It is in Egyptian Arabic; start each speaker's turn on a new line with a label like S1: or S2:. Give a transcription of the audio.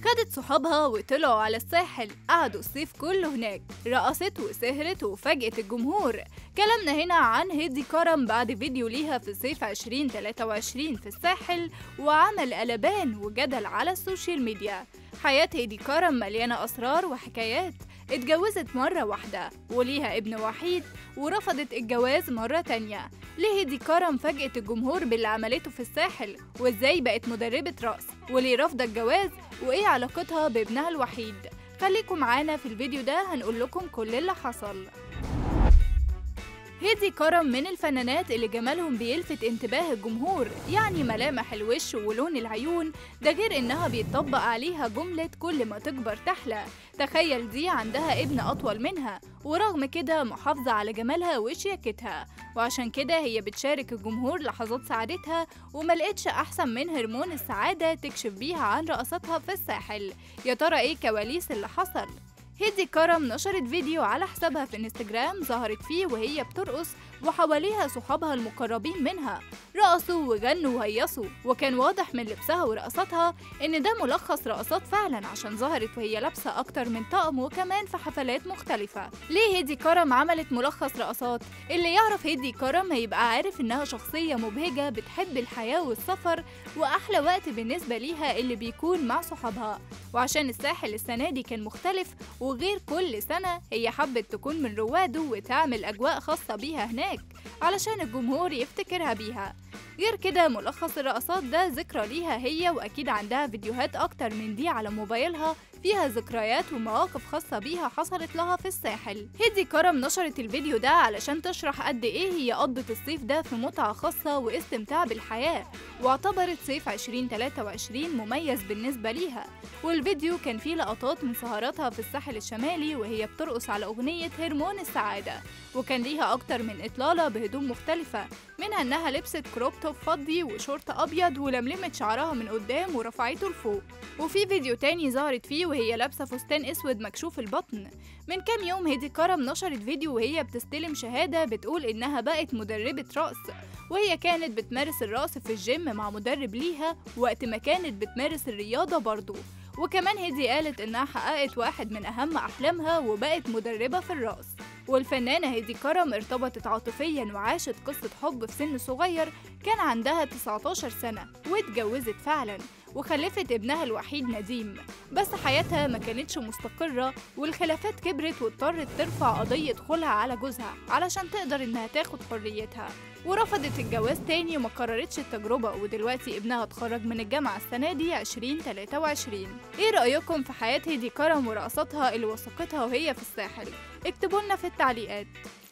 S1: خدت صحابها وطلعوا على الساحل قعدوا الصيف كله هناك رقصت وسهرت وفاجأت الجمهور كلامنا هنا عن هيدي كرم بعد فيديو ليها في صيف 2023 في الساحل وعمل قلبان وجدل على السوشيال ميديا حياة هيدي كرم مليانة أسرار وحكايات اتجوزت مرة واحدة وليها ابن وحيد ورفضت الجواز مرة تانية ليه هيدي كرم فاجأت الجمهور باللي عملته في الساحل وازاي بقت مدربة رقص وليه رافضة الجواز وايه علاقتها بابنها الوحيد خليكم معانا في الفيديو ده هنقول لكم كل اللي حصل هيدي كرم من الفنانات اللي جمالهم بيلفت انتباه الجمهور يعني ملامح الوش ولون العيون ده غير انها بيطبق عليها جملة كل ما تكبر تحلى تخيل دي عندها ابن اطول منها ورغم كده محافظة على جمالها وشياكتها وعشان كده هي بتشارك الجمهور لحظات سعادتها وملقتش احسن من هرمون السعادة تكشف بيها عن رقصاتها في الساحل يا ترى ايه كواليس اللي حصل هيدي كرم نشرت فيديو على حسابها في انستجرام ظهرت فيه وهي بترقص وحواليها صحابها المقربين منها رقصوا وغنوا وهيصوا وكان واضح من لبسها ورقصاتها ان ده ملخص رقصات فعلا عشان ظهرت وهي لابسه اكتر من طقم وكمان في حفلات مختلفه ليه هيدي كرم عملت ملخص رقصات اللي يعرف هيدي كرم هيبقى عارف انها شخصيه مبهجه بتحب الحياه والسفر واحلى وقت بالنسبه ليها اللي بيكون مع صحابها وعشان الساحل السنه دي كان مختلف وغير كل سنه هي حبت تكون من رواده وتعمل اجواء خاصه بيها هناك هناك علشان الجمهور يفتكرها بيها غير كده ملخص الرقصات ده ذكرى ليها هي وأكيد عندها فيديوهات أكتر من دي على موبايلها فيها ذكريات ومواقف خاصة بيها حصلت لها في الساحل هيدي كرم نشرت الفيديو ده علشان تشرح قد إيه هي قضت الصيف ده في متعة خاصة واستمتاع بالحياة واعتبرت صيف 2023 مميز بالنسبة ليها والفيديو كان فيه لقطات من سهراتها في الساحل الشمالي وهي بترقص على أغنية هرمون السعادة وكان ليها أكتر من إطلالة بهدوم مختلفة منها إنها لبست كروب توب فضي وشورت أبيض ولملمت شعرها من قدام ورفعته لفوق وفي فيديو تاني ظهرت فيه وهي لابسة فستان أسود مكشوف البطن من كام يوم هيدي كرم نشرت فيديو وهي بتستلم شهادة بتقول إنها بقت مدربة رقص وهي كانت بتمارس الرقص في الجيم مع مدرب ليها وقت ما كانت بتمارس الرياضة برضه وكمان هيدي قالت إنها حققت واحد من أهم أحلامها وبقت مدربة في الرقص والفنانة هيدي كرم ارتبطت عاطفيا وعاشت قصة حب في سن صغير كان عندها 19 سنة واتجوزت فعلا وخلفت ابنها الوحيد نديم بس حياتها ما كانتش مستقرة والخلافات كبرت واضطرت ترفع قضية خلع على جوزها علشان تقدر انها تاخد حريتها ورفضت الجواز تاني وما قررتش التجربة ودلوقتي ابنها اتخرج من الجامعة السنة دي 2023 ايه رأيكم في حياة هيدي كرم ورقصاتها اللي وثقتها وهي في الساحل اكتبوا لنا في التعليقات